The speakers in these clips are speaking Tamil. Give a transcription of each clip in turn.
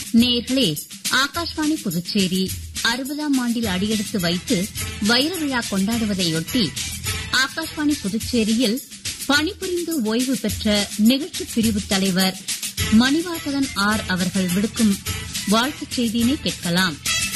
நேர்களே ஆகாஷ்வாணி புதுச்சேரி அறுபதாம் ஆண்டில் அடியெடுத்து வைத்து வைர விழா கொண்டாடுவதையொட்டி ஆகாஷ்வாணி புதுச்சேரியில் பணிபுரிந்து ஓய்வு பெற்ற நிகழ்ச்சி பிரிவு தலைவர் மணிவாசகன் ஆர் அவர்கள் விடுக்கும் வாழ்த்துச் செய்தியினை கேட்கலாம்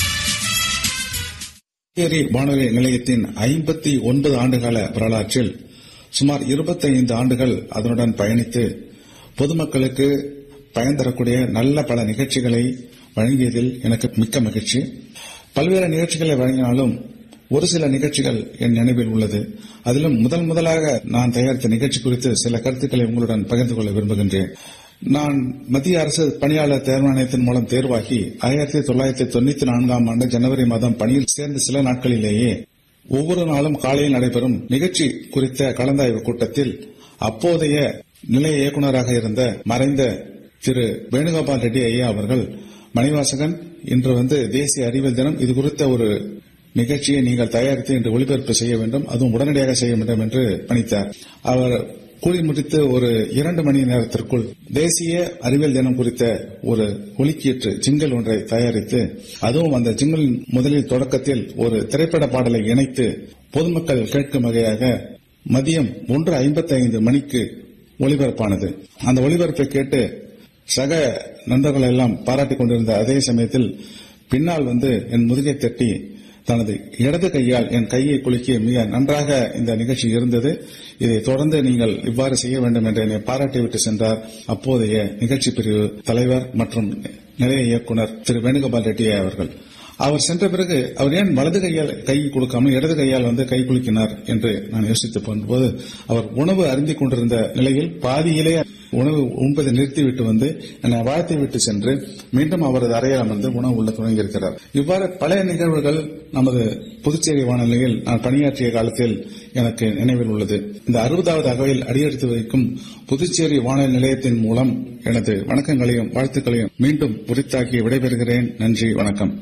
புதுச்சேரி வானொலி நிலையத்தின் ஐம்பத்தி ஒன்பது ஆண்டுகால வரலாற்றில் சுமார் இருபத்தைந்து ஆண்டுகள் அதனுடன் பயணித்து பொதுமக்களுக்கு பயன் தரக்கூடிய நல்ல பல நிகழ்ச்சிகளை வழங்கியதில் எனக்கு மிக்க மகிழ்ச்சி பல்வேறு நிகழ்ச்சிகளை வழங்கினாலும் ஒரு சில நிகழ்ச்சிகள் என் நினைவில் உள்ளது அதிலும் முதல் முதலாக நான் தயாரித்த நிகழ்ச்சி குறித்து சில கருத்துக்களை உங்களுடன் பகிர்ந்து கொள்ள விரும்புகின்றேன் நான் மத்திய அரசு பணியாளர் தேர்வாணையத்தின் மூலம் தேர்வாகி ஆயிரத்தி தொள்ளாயிரத்தி தொண்ணூத்தி நான்காம் ஆண்டு ஜனவரி மாதம் பணியில் சேர்ந்த சில நாட்களிலேயே ஒவ்வொரு நாளும் காலையில் நடைபெறும் நிகழ்ச்சி குறித்த கலந்தாய்வு கூட்டத்தில் அப்போதைய நிலைய இயக்குநராக இருந்த மறைந்த திரு வேணுகோபால் ரெட்டி ஐயா அவர்கள் மணிவாசகன் இன்று வந்து தேசிய அறிவியல் தினம் இது குறித்த ஒரு நிகழ்ச்சியை நீங்கள் தயாரித்து இன்று ஒளிபரப்பு செய்ய வேண்டும் அதுவும் உடனடியாக செய்ய வேண்டும் என்று பணித்தார் அவர் கூறி முடித்து ஒரு இரண்டு மணி நேரத்திற்குள் தேசிய அறிவியல் தினம் குறித்த ஒரு ஒலிக்கீற்று ஜிங்கல் ஒன்றை தயாரித்து அதுவும் அந்த ஜிங்கலின் முதலில் தொடக்கத்தில் ஒரு திரைப்பட பாடலை இணைத்து பொதுமக்கள் கேட்கும் வகையாக மதியம் ஒன்று ஐம்பத்தி ஐந்து மணிக்கு ஒளிபரப்பானது அந்த ஒளிபரப்பை கேட்டு சக நண்பர்கள் எல்லாம் பாராட்டிக் கொண்டிருந்த அதே சமயத்தில் பின்னால் வந்து என் முதுகை தட்டி தனது இடது கையால் என் கையை குலுக்கி மிக நன்றாக இந்த நிகழ்ச்சி இருந்தது இதை தொடர்ந்து நீங்கள் இவ்வாறு செய்ய வேண்டும் என்று என்னை பாராட்டிவிட்டு சென்றார் அப்போதைய நிகழ்ச்சி பிரிவு தலைவர் மற்றும் நிலைய இயக்குனர் திரு வேணுகோபால் ரெட்டி அவர்கள் அவர் சென்ற பிறகு அவர் ஏன் வலது கையால் கை கொடுக்காமல் இடது கையால் வந்து கை குலுக்கினார் என்று நான் யோசித்து போது அவர் உணவு அருந்திக் கொண்டிருந்த நிலையில் பாதியிலே உணவு உண்பதை நிறுத்திவிட்டு வந்து என்னை வாழ்த்தி விட்டு சென்று மீண்டும் அவரது அறையில் அமர்ந்து உணவு உள்ள தொடங்கியிருக்கிறார் இவ்வாறு பல நிகழ்வுகள் நமது புதுச்சேரி வானொலியில் நான் பணியாற்றிய காலத்தில் எனக்கு நினைவில் உள்ளது இந்த அறுபதாவது அகவையில் அடியெடுத்து வைக்கும் புதுச்சேரி வானொலி நிலையத்தின் மூலம் எனது வணக்கங்களையும் வாழ்த்துக்களையும் மீண்டும் உரித்தாக்கி விடைபெறுகிறேன் நன்றி வணக்கம்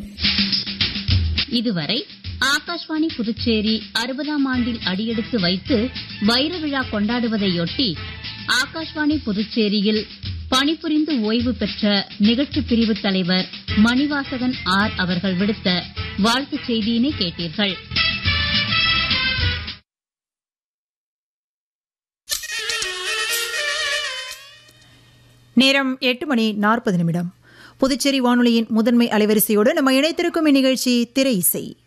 இதுவரை ஆகாஷ்வாணி புதுச்சேரி அறுபதாம் ஆண்டில் அடியெடுத்து வைத்து வைர விழா கொண்டாடுவதையொட்டி ஆகாஷ்வாணி புதுச்சேரியில் பணிபுரிந்து ஓய்வு பெற்ற நிகழ்ச்சி பிரிவு தலைவர் மணிவாசகன் ஆர் அவர்கள் விடுத்த வாழ்த்துச் செய்தியினை கேட்டீர்கள் நேரம் எட்டு மணி நாற்பது நிமிடம் புதுச்சேரி வானொலியின் முதன்மை அலைவரிசையோடு நம்ம இணைத்திருக்கும் இந்நிகழ்ச்சி திரை இசை